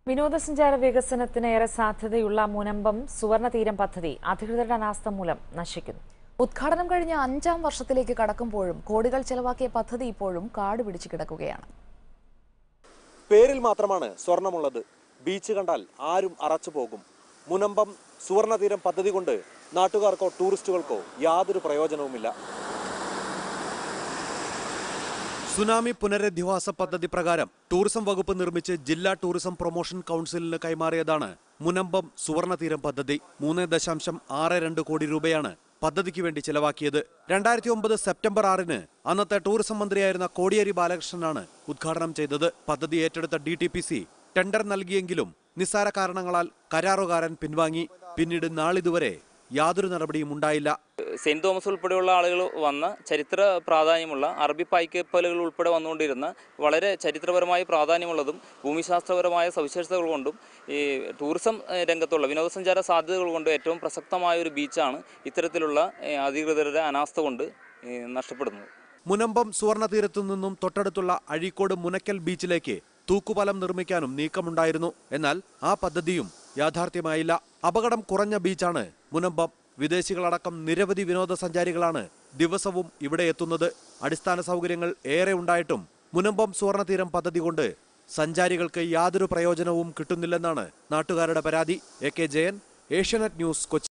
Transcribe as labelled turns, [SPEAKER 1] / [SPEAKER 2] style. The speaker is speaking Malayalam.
[SPEAKER 1] വിനോദസഞ്ചാര വികസനത്തിന് ഏറെ സാധ്യതയുള്ള മുനമ്പം സുവർണതീരം പദ്ധതി അധികൃതരുടെ അനാസ്ഥ മൂലം നശിക്കുന്നു
[SPEAKER 2] ഉദ്ഘാടനം കഴിഞ്ഞ അഞ്ചാം വർഷത്തിലേക്ക് കടക്കുമ്പോഴും കോടികൾ ചെലവാക്കിയ പദ്ധതി ഇപ്പോഴും കാട് പിടിച്ചു കിടക്കുകയാണ്
[SPEAKER 3] പേരിൽ മാത്രമാണ് സ്വർണമുള്ളത് ബീച്ച് കണ്ടാൽ ആരും അറച്ചു പോകും മുനമ്പം സുവർണതീരം പദ്ധതി കൊണ്ട് നാട്ടുകാർക്കോ ടൂറിസ്റ്റുകൾക്കോ യാതൊരു പ്രയോജനവുമില്ല സുനാമി പുനരധിവാസ പദ്ധതി പ്രകാരം ടൂറിസം വകുപ്പ് നിർമ്മിച്ച് ജില്ലാ ടൂറിസം പ്രൊമോഷൻ കൗൺസിലിന് കൈമാറിയതാണ് മുനമ്പം സുവർണതീരം പദ്ധതി മൂന്ന് ദശാംശം ആറ് രണ്ട് കോടി രൂപയാണ് പദ്ധതിക്ക് വേണ്ടി ചെലവാക്കിയത് രണ്ടായിരത്തി ഒമ്പത് സെപ്റ്റംബർ ആറിന് അന്നത്തെ ടൂറിസം മന്ത്രിയായിരുന്ന കോടിയേരി ബാലകൃഷ്ണനാണ് ഉദ്ഘാടനം ചെയ്തത് പദ്ധതി ഏറ്റെടുത്ത D T P C tender നൽകിയെങ്കിലും നിസ്സാര കാരണങ്ങളാൽ കരാറുകാരൻ പിൻവാങ്ങി പിന്നീട് നാളിതുവരെ യാതൊരു നടപടിയും ഉണ്ടായില്ല
[SPEAKER 4] സെയിൻറ് തോമസ് ഉൾപ്പെടെയുള്ള ആളുകൾ വന്ന ചരിത്ര പ്രാധാന്യമുള്ള അറബി പായ്ക്കപ്പലുകൾ ഉൾപ്പെടെ വന്നുകൊണ്ടിരുന്ന വളരെ ചരിത്രപരമായി പ്രാധാന്യമുള്ളതും ഭൂമിശാസ്ത്രപരമായ സവിശേഷതകൾ കൊണ്ടും ഈ ടൂറിസം ഏഹ്, രംഗത്തുള്ള വിനോദസഞ്ചാര സാധ്യതകൾ കൊണ്ട് ഏറ്റവും പ്രസക്തമായ ഒരു ബീച്ചാണ് ഇത്തരത്തിലുള്ള ഏഹ്, അധികൃതരുടെ അനാസ്ഥ കൊണ്ട് ഏഹ്, നഷ്ടപ്പെടുന്നത്
[SPEAKER 3] മുനമ്പം സുവർണതീരത്തു നിന്നും തൊട്ടടുത്തുള്ള അഴീക്കോട് മുനക്കൽ ബീച്ചിലേക്ക് തൂക്കുപാലം നിർമ്മിക്കാനും നീക്കമുണ്ടായിരുന്നു എന്നാൽ ആ പദ്ധതിയും യാഥാർത്ഥ്യമായില്ല അപകടം കുറഞ്ഞ ബീച്ചാണ് മുനമ്പം വിദേശികളടക്കം നിരവധി വിനോദസഞ്ചാരികളാണ് ദിവസവും ഇവിടെ എത്തുന്നത് അടിസ്ഥാന സൗകര്യങ്ങൾ ഏറെ ഉണ്ടായിട്ടും മുനമ്പം സുവർണതീരം പദ്ധതി കൊണ്ട് സഞ്ചാരികൾക്ക് യാതൊരു പ്രയോജനവും കിട്ടുന്നില്ലെന്നാണ് നാട്ടുകാരുടെ പരാതി A K Jayan Asianet news Kochi